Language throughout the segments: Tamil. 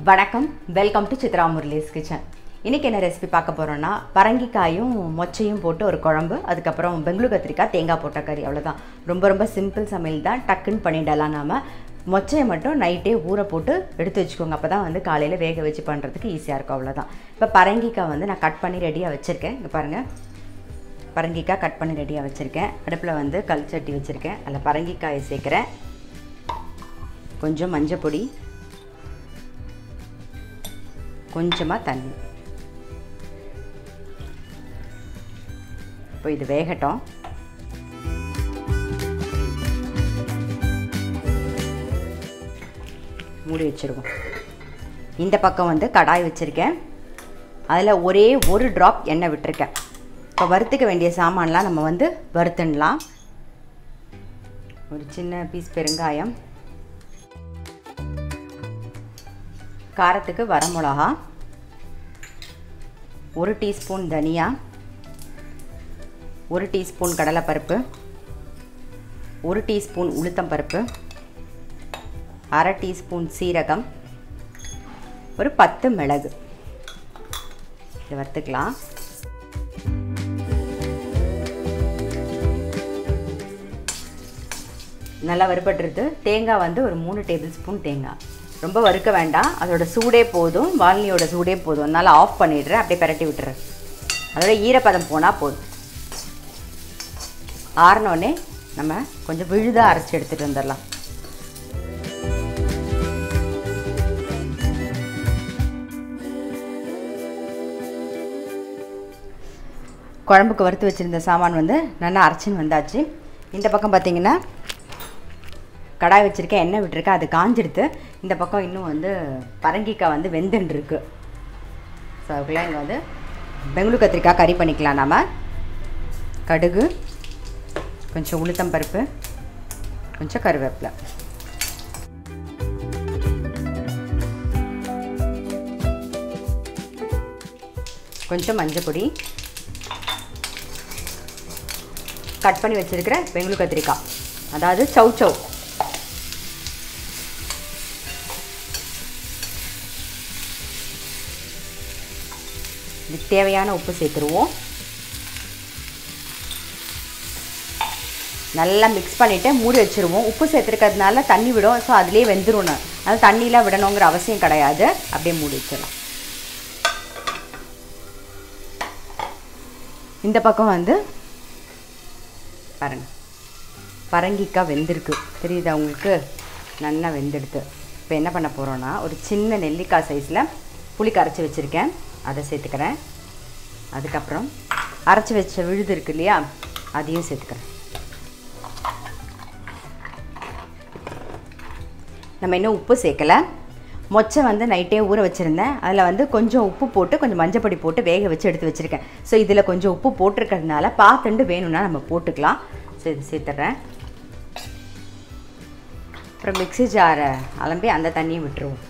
வணக்கம் welcome to Chitra Murali's kitchen இன்றைக்கி என்ன ரெசிபி பார்க்க போகிறோன்னா பரங்கிக்காயும் மொச்சையும் போட்டு ஒரு குழம்பு அதுக்கப்புறம் பெங்களூர் கத்திரிக்காய் தேங்காய் போட்ட கறி அவ்வளோதான் ரொம்ப ரொம்ப சிம்பிள் சமையல் தான் டக்குன்னு பண்ணிடலாம் நாம் மொச்சையை மட்டும் நைட்டே ஊற போட்டு எடுத்து வச்சுக்கோங்க அப்போ தான் வந்து காலையில் வேக வச்சு பண்ணுறதுக்கு ஈஸியாக இருக்கும் அவ்வளோதான் இப்போ பரங்கிக்காய் வந்து நான் கட் பண்ணி ரெடியாக வச்சுருக்கேன் இங்கே பாருங்கள் பரங்கிக்காய் கட் பண்ணி ரெடியாக வச்சுருக்கேன் அடுப்பில் வந்து கல் சட்டி வச்சுருக்கேன் அதில் பரங்கிக்காயை சேர்க்குறேன் கொஞ்சம் மஞ்சள் பொடி கொஞ்சமாக தண்ணி இப்போ இது வேகட்டும் மூடி வச்சுருவோம் இந்த பக்கம் வந்து கடாய் வச்சுருக்கேன் அதில் ஒரே ஒரு ட்ராப் எண்ணெய் விட்டுருக்கேன் இப்போ வறுத்துக்க வேண்டிய சாமான்லாம் நம்ம வந்து வறுத்துடலாம் ஒரு சின்ன பீஸ் பெருங்காயம் காரத்துக்கு வரமிளகா ஒரு டீஸ்பூன் தனியா ஒரு டீஸ்பூன் கடலைப்பருப்பு ஒரு டீஸ்பூன் உளுத்தம்பருப்பு அரை டீஸ்பூன் சீரகம் ஒரு பத்து மிளகு இதை வறுத்துக்கலாம் நல்லா வறுபட்டுருது தேங்காய் வந்து ஒரு மூணு டேபிள் ஸ்பூன் தேங்காய் ரொம்ப வறுக்க வேண்டாம் அதோட சூடே போதும் வால்னியோட சூடே போதும் அதனால் ஆஃப் பண்ணிடுறேன் அப்படியே பரட்டி விட்டுறேன் அதோட ஈரப்பதம் போனால் போதும் ஆறினோடனே நம்ம கொஞ்சம் விழுதாக அரைச்சி எடுத்துகிட்டு வந்துடலாம் குழம்புக்கு வறுத்து வச்சுருந்த சாமான் வந்து நல்லா அரைச்சின்னு வந்தாச்சு இந்த பக்கம் பார்த்திங்கன்னா கடாய் வச்சுருக்கேன் எண்ணெய் விட்டுருக்கேன் அது காஞ்சிடுது இந்த பக்கம் இன்னும் வந்து பரங்கிக்காய் வந்து வெந்துட்டுருக்கு ஸோ அதுக்குள்ளே இங்கே வந்து பெங்களூர் கத்திரிக்காய் கறி பண்ணிக்கலாம் நாம் கடுகு கொஞ்சம் உளுத்தம் பருப்பு கொஞ்சம் கருவேப்பிலை கொஞ்சம் மஞ்சள் பொடி கட் பண்ணி வச்சுருக்கிற பெங்களூர் கத்திரிக்காய் அதாவது சவு சவு இதுக்கு தேவையான உப்பு சேர்த்துருவோம் நல்லா மிக்ஸ் பண்ணிவிட்டு மூடி வச்சுருவோம் உப்பு சேர்த்துருக்கிறதுனால தண்ணி விடும் ஸோ அதுலேயே வெந்துடும் அதனால் தண்ணியெலாம் விடணுங்கிற அவசியம் கிடையாது அப்படியே மூடி வச்சிடலாம் இந்த பக்கம் வந்து பாருங்கள் பரங்கிக்காய் வெந்திருக்கு தெரியுதா உங்களுக்கு நல்லா வெந்தெடுத்து இப்போ என்ன பண்ண போகிறோன்னா ஒரு சின்ன நெல்லிக்காய் சைஸில் புளி கரைச்சி வச்சுருக்கேன் அதை சேர்த்துக்கிறேன் அதுக்கப்புறம் அரைச்சி வச்ச விழுது இருக்கு இல்லையா அதையும் சேர்த்துக்கிறேன் நம்ம இன்னும் உப்பு சேர்க்கலை மொச்சை வந்து நைட்டே ஊற வச்சுருந்தேன் அதில் வந்து கொஞ்சம் உப்பு போட்டு கொஞ்சம் மஞ்சப்பொடி போட்டு வேக வச்சு எடுத்து வச்சுருக்கேன் ஸோ இதில் கொஞ்சம் உப்பு போட்டிருக்கிறதுனால பார்த்துட்டு வேணும்னா நம்ம போட்டுக்கலாம் ஸோ இது சேர்த்துட்றேன் அப்புறம் மிக்சி ஜாரை அலம்பி அந்த தண்ணியை விட்டுருவோம்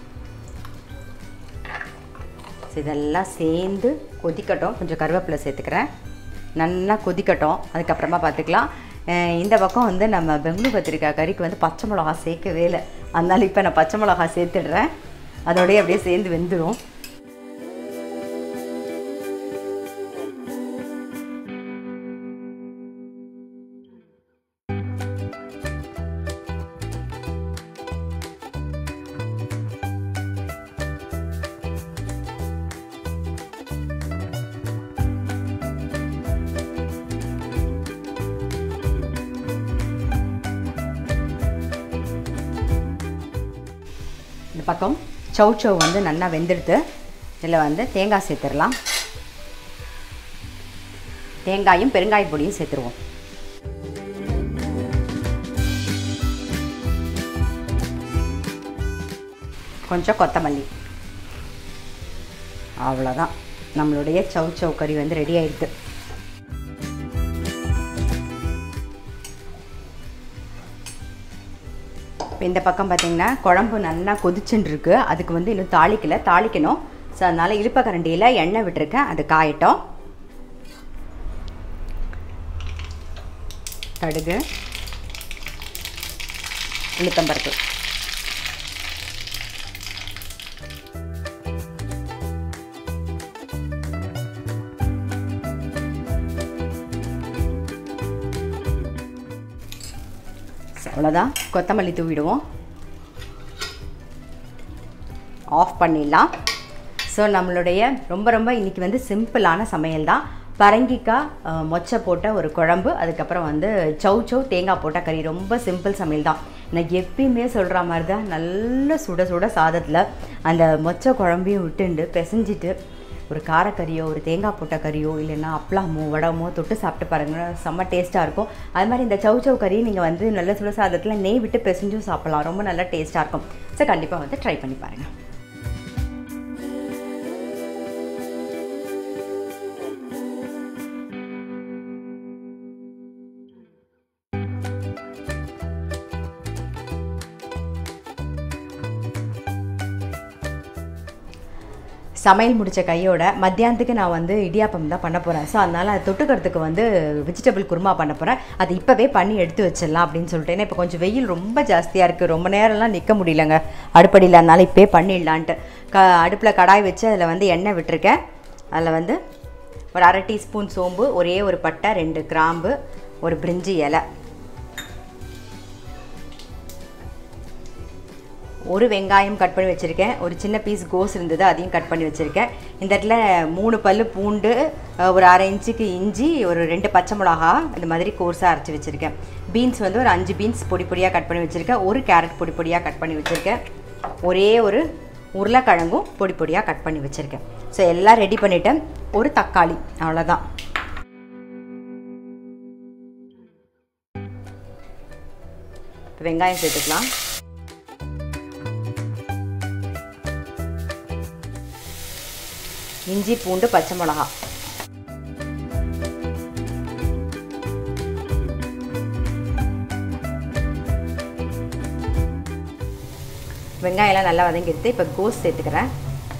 ஸோ இதெல்லாம் சேர்ந்து கொதிக்கட்டும் கொஞ்சம் கருவேப்பிலை சேர்த்துக்கிறேன் நல்லா கொதிக்கட்டும் அதுக்கப்புறமா பார்த்துக்கலாம் இந்த பக்கம் வந்து நம்ம பெங்களூர் கத்திரிக்காய் கறிக்கு வந்து பச்சை மிளகா சேர்க்கவே இல்லை அதனால இப்போ நான் பச்சை மிளகா சேர்த்துடுறேன் அதோடய அப்படியே சேர்ந்து வெந்துடும் இந்த பக்கம் சவு சவு வந்து நல்லா வெந்துடுது இதில் வந்து தேங்காய் சேர்த்துடலாம் தேங்காயும் பெருங்காய பொடியும் சேர்த்துருவோம் கொஞ்சம் கொத்தமல்லி அவ்வளோதான் நம்மளுடைய சவு சவு கறி வந்து ரெடி ஆயிடுது இப்போ இந்த பக்கம் பார்த்திங்கன்னா குழம்பு நல்லா கொதிச்சுன்னு இருக்கு அதுக்கு வந்து இன்னும் தாளிக்கலை தாளிக்கணும் ஸோ அதனால் இழுப்பக்கரண்டியில் எண்ணெய் விட்டுருக்கேன் அது காயட்டும் கடுகு அவ்வளோதான் கொத்தமல்லி தூவிடுவோம் ஆஃப் பண்ணிடலாம் ஸோ நம்மளுடைய ரொம்ப ரொம்ப இன்றைக்கி வந்து சிம்பிளான சமையல் தான் பரங்கிக்காய் அஹ், மொச்சை போட்ட ஒரு குழம்பு அதுக்கப்புறம் வந்து சௌ சௌ தேங்காய் போட்ட கறி ரொம்ப சிம்பிள் சமையல் தான் நான் எப்பயுமே சொல்கிற மாதிரி தான் நல்ல சுட சுட சாதத்தில் அந்த மொச்சை குழம்பையும் விட்டுண்டு பிசைஞ்சிட்டு ஒரு காரக்கறியோ ஒரு தேங்காய் போட்ட கறியோ இல்லைன்னா அப்பளமோ வடமோ தொட்டு சாப்பிட்டு பாருங்க செம்ம டேஸ்ட்டாக இருக்கும் அது மாதிரி இந்த சௌ சௌ கறியை நீங்கள் வந்து நல்ல சுட சாதத்தில் நெய் விட்டு பிசைஞ்சும் சாப்பிடலாம் ரொம்ப நல்லா டேஸ்ட்டாக இருக்கும் ஸோ கண்டிப்பாக வந்து ட்ரை பண்ணி பாருங்கள் சமையல் முடித்த கையோட மத்தியானத்துக்கு நான் வந்து இடியாப்பம் தான் பண்ண போகிறேன் ஸோ அதனால் அது தொட்டுக்கிறதுக்கு வந்து வெஜிடபிள் குருமா பண்ண போகிறேன் அது இப்போவே பண்ணி எடுத்து வச்சிடலாம் அப்படின்னு சொல்லிட்டு ஏன்னா இப்போ கொஞ்சம் வெயில் ரொம்ப ஜாஸ்தியாக இருக்குது ரொம்ப நேரம்லாம் நிற்க முடியலங்க அடுப்படியில் அதனால் இப்போயே பண்ணிடலான்ட்டு க அடுப்பில் கடாய் வச்சு அதில் வந்து எண்ணெய் விட்டுருக்கேன் அதில் வந்து ஒரு அரை டீஸ்பூன் சோம்பு ஒரே ஒரு பட்டை ரெண்டு கிராம்பு ஒரு பிரிஞ்சி இலை ஒரு வெங்காயம் கட் பண்ணி வச்சுருக்கேன் ஒரு சின்ன பீஸ் கோஸ் இருந்தது அதையும் கட் பண்ணி வச்சுருக்கேன் இந்த இடத்துல மூணு பல்லு பூண்டு அஹ், ஒரு அரை இன்ச்சுக்கு இஞ்சி ஒரு ரெண்டு பச்சை மிளகா இந்த மாதிரி கோர்ஸாக அரைச்சி வச்சுருக்கேன் பீன்ஸ் வந்து ஒரு அஞ்சு பீன்ஸ் பொடி பொடியாக கட் பண்ணி வச்சுருக்கேன் ஒரு கேரட் பொடி பொடியாக கட் பண்ணி வச்சுருக்கேன் ஒரே ஒரு உருளைக்கிழங்கும் பொடி பொடியாக கட் பண்ணி வச்சுருக்கேன் ஸோ எல்லாம் ரெடி பண்ணிவிட்டேன் ஒரு தக்காளி அவ்வளோதான் இப்ப வெங்காயம் சேர்த்துக்கலாம் இஞ்சி பூண்டு பச்சை மிளகா வெங்காயம்லாம் நல்லா வதங்கிடுது இப்போ கோஸ் சேர்த்துக்கிறேன்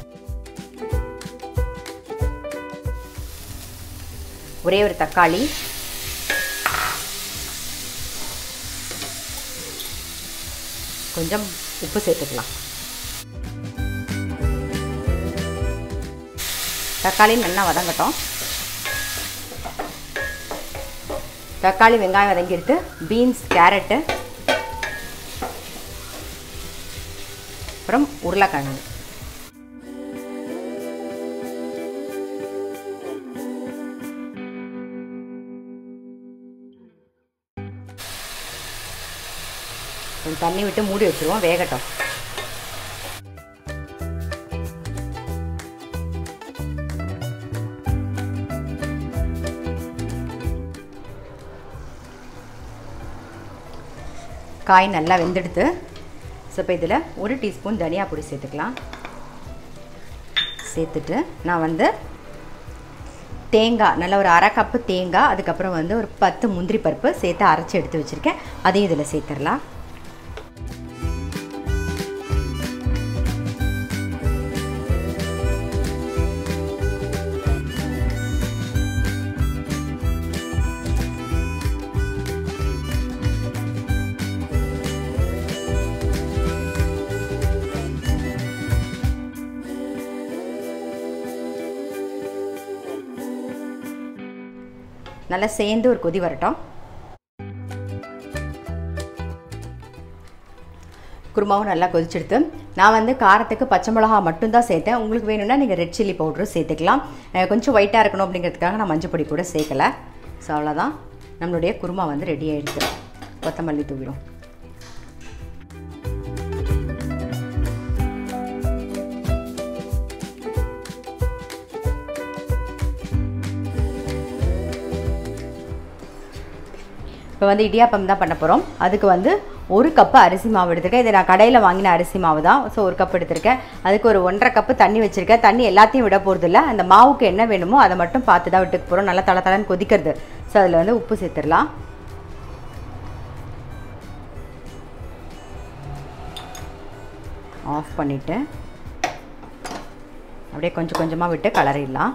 ஒரே ஒரு தக்காளி கொஞ்சம் உப்பு சேர்த்துக்கலாம் தக்காளி நல்லா வதங்கட்டும் தக்காளி வெங்காயம் வதங்கிடுத்து பீன்ஸ் கேரட்டு அப்புறம் உருளைக்கிழங்கு கொஞ்சம் தண்ணி விட்டு மூடி வச்சுருவோம் வேகட்டும் காய் நல்லா வெந்தெடுத்து ஸோ இப்போ இதில் ஒரு டீஸ்பூன் தனியா பொடி சேர்த்துக்கலாம் சேர்த்துட்டு நான் வந்து தேங்காய் நல்ல ஒரு அரை கப்பு தேங்காய் அதுக்கப்புறம் வந்து ஒரு பத்து முந்திரி பருப்பு சேர்த்து அரைச்சி எடுத்து வச்சுருக்கேன் அதையும் இதில் சேர்த்துடலாம் நல்லா சேர்ந்து ஒரு கொதி வரட்டும் குருமாவும் நல்லா கொதிச்செடுத்து நான் வந்து காரத்துக்கு பச்சை மிளகா மட்டும்தான் சேர்த்தேன் உங்களுக்கு வேணும்னா நீங்கள் ரெட் சில்லி பவுடரும் சேர்த்துக்கலாம் அஹ் கொஞ்சம் ஒயிட்டாக இருக்கணும் அப்படிங்கிறதுக்காக நான் மஞ்சள் பொடி கூட சேர்க்கலை ஸோ அவ்வளோதான் நம்மளுடைய குருமா வந்து ரெடி ஆகிடுது கொத்தமல்லி தூவிடும் இப்போ வந்து இடியாப்பம் தான் பண்ண போகிறோம் அதுக்கு வந்து ஒரு கப்பு அரிசி மாவு எடுத்திருக்கேன் இது நான் கடையில் வாங்கின அரிசி மாவு தான் ஸோ ஒரு கப் எடுத்திருக்கேன் அதுக்கு ஒரு ஒன்றரை கப்பு தண்ணி வச்சுருக்கேன் தண்ணி எல்லாத்தையும் விட போகிறது இல்லை அந்த மாவுக்கு என்ன வேணுமோ அதை மட்டும் பார்த்து தான் விட்டுக்க போகிறோம் நல்லா தலை தலைன்னு கொதிக்கிறது ஸோ அதில் வந்து உப்பு சேர்த்துடலாம் ஆஃப் பண்ணிவிட்டு அப்படியே கொஞ்சம் கொஞ்சமாக விட்டு கலரிடலாம்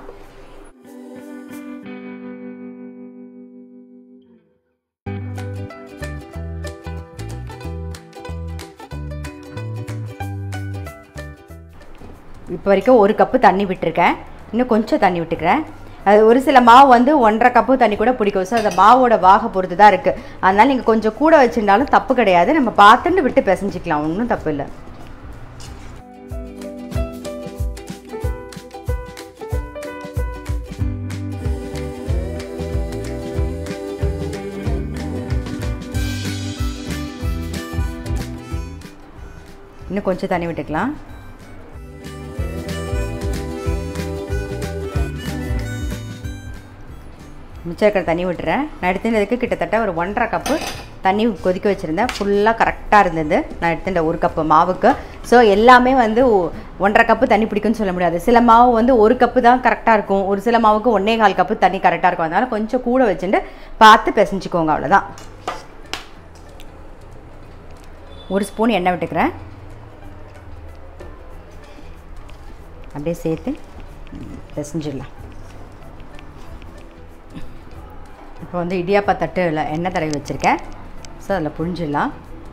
இப்போ வரைக்கும் ஒரு கப்பு தண்ணி விட்டுருக்கேன் இன்னும் கொஞ்சம் தண்ணி விட்டுக்கிறேன் அது ஒரு சில மாவு வந்து ஒன்றரை கப்பு தண்ணி கூட பிடிக்கும் ஸோ அந்த மாவோட வாக பொறுத்து தான் இருக்குது அதனால் நீங்கள் கொஞ்சம் கூட வச்சுருந்தாலும் தப்பு கிடையாது நம்ம பார்த்துட்டு விட்டு பிசைஞ்சிக்கலாம் ஒன்றும் தப்பு இல்லை இன்னும் கொஞ்சம் தண்ணி விட்டுக்கலாம் மிச்சம் இருக்கிற தண்ணி விட்டுறேன் நான் எடுத்துனதுக்கு கிட்டத்தட்ட ஒரு ஒன்றரை கப்பு தண்ணி கொதிக்க வச்சுருந்தேன் ஃபுல்லாக கரெக்டாக இருந்தது நான் எடுத்துட்ட ஒரு கப்பு மாவுக்கு ஸோ எல்லாமே வந்து ஒ- ஒன்றரை கப்பு தண்ணி பிடிக்கும்னு சொல்ல முடியாது சில மாவு வந்து ஒரு கப்பு தான் கரெக்டாக இருக்கும் ஒரு சில மாவுக்கு ஒன்றே கால் கப்பு தண்ணி கரெக்டாக இருக்கும் அதனால் கொஞ்சம் கூட வச்சுட்டு பார்த்து பிசைஞ்சிக்கோங்க அவ்வளோதான் ஒரு ஸ்பூன் எண்ணெய் விட்டுக்கிறேன் அப்படியே சேர்த்து பிசைஞ்சிடலாம் இப்போ வந்து இடியாப்பா தட்டுல எண்ணெய் தடவி வச்சுருக்கேன் ஸோ அதில் புழிஞ்சிடலாம்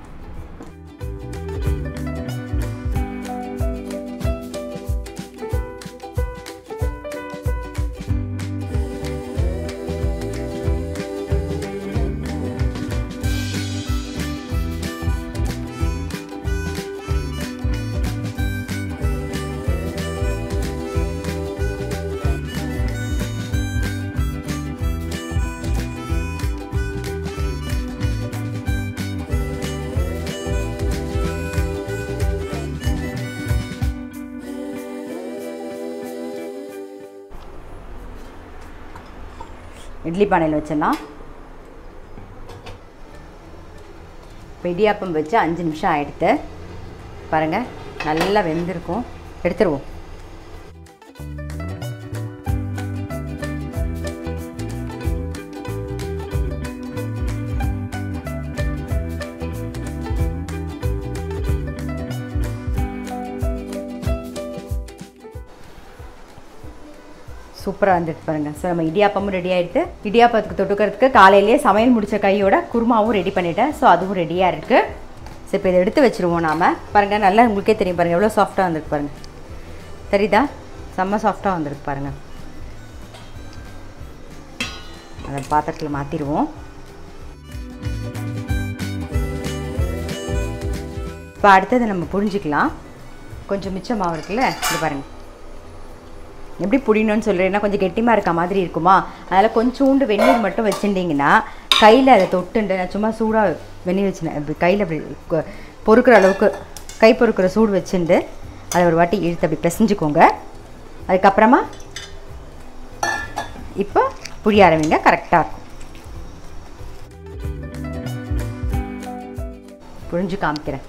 இட்லி பானையில் வச்சிடலாம் இப்போ இடியாப்பம் வச்சு அஞ்சு நிமிஷம் ஆயிடுத்து பாருங்கள் நல்லா வெந்திருக்கும் எடுத்துருவோம் சூப்பராக வந்துட்டு பாருங்கள் ஸோ நம்ம இடியாப்பமும் ரெடி ஆகிடுது இடியாப்பத்துக்கு தொட்டுக்கிறதுக்கு காலையிலேயே சமையல் முடித்த கையோட குருமாவும் ரெடி பண்ணிட்டேன் ஸோ அதுவும் ரெடியாக இருக்குது ஸோ இப்போ இதை எடுத்து வச்சுருவோம் நாம் பாருங்கள் நல்லா உங்களுக்கே தெரியும் பாருங்கள் எவ்வளோ சாஃப்டாக வந்திருக்கு பாருங்கள் தெரியுதா செம்ம சாஃப்டாக வந்திருக்கு பாருங்கள் அதை பாத்திரத்தில் மாற்றிடுவோம் இப்போ அடுத்தது நம்ம புரிஞ்சுக்கலாம் கொஞ்சம் மிச்சம் மாவு இருக்குல்ல இது பாருங்கள் எப்படி புடியணும்னு சொல்கிறேன்னா கொஞ்சம் கெட்டிமாக இருக்க மாதிரி இருக்குமா அதனால் கொஞ்சோண்டு வெந்நீர் மட்டும் வச்சுட்டிங்கன்னா கையில் அதை தொட்டுண்டு நான் சும்மா சூடாக வெந்நீர் வச்சுனேன் இப்படி கையில் அப்படி கொ- பொறுக்கிற அளவுக்கு கை பொறுக்கிற சூடு வச்சுண்டு அதை ஒரு வாட்டி இழுத்து அப்படி பிசைஞ்சுக்கோங்க அதுக்கப்புறமா இப்போ புளிய ஆரம்பிங்க கரெக்டாக இருக்கும் புழிஞ்சு காமிக்கிறேன்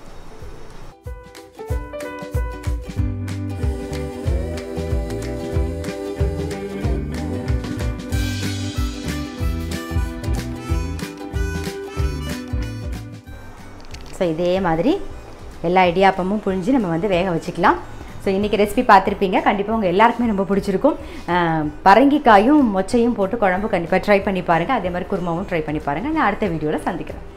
ஸோ இதே மாதிரி எல்லா இடியாப்பமும் புழிஞ்சு நம்ம வந்து வேக வச்சுக்கலாம் ஸோ இன்றைக்கி ரெசிபி பார்த்துருப்பீங்க கண்டிப்பாக உங்கள் எல்லாருக்குமே ரொம்ப பிடிச்சிருக்கும் அஹ், பரங்கிக்காயும் மொச்சையும் போட்டு குழம்பு கண்டிப்பாக ட்ரை பண்ணி பாருங்கள் அதே மாதிரி குருமாவும் ட்ரை பண்ணி பாருங்கள் நான் அடுத்த வீடியோவில் சந்திக்கிறேன்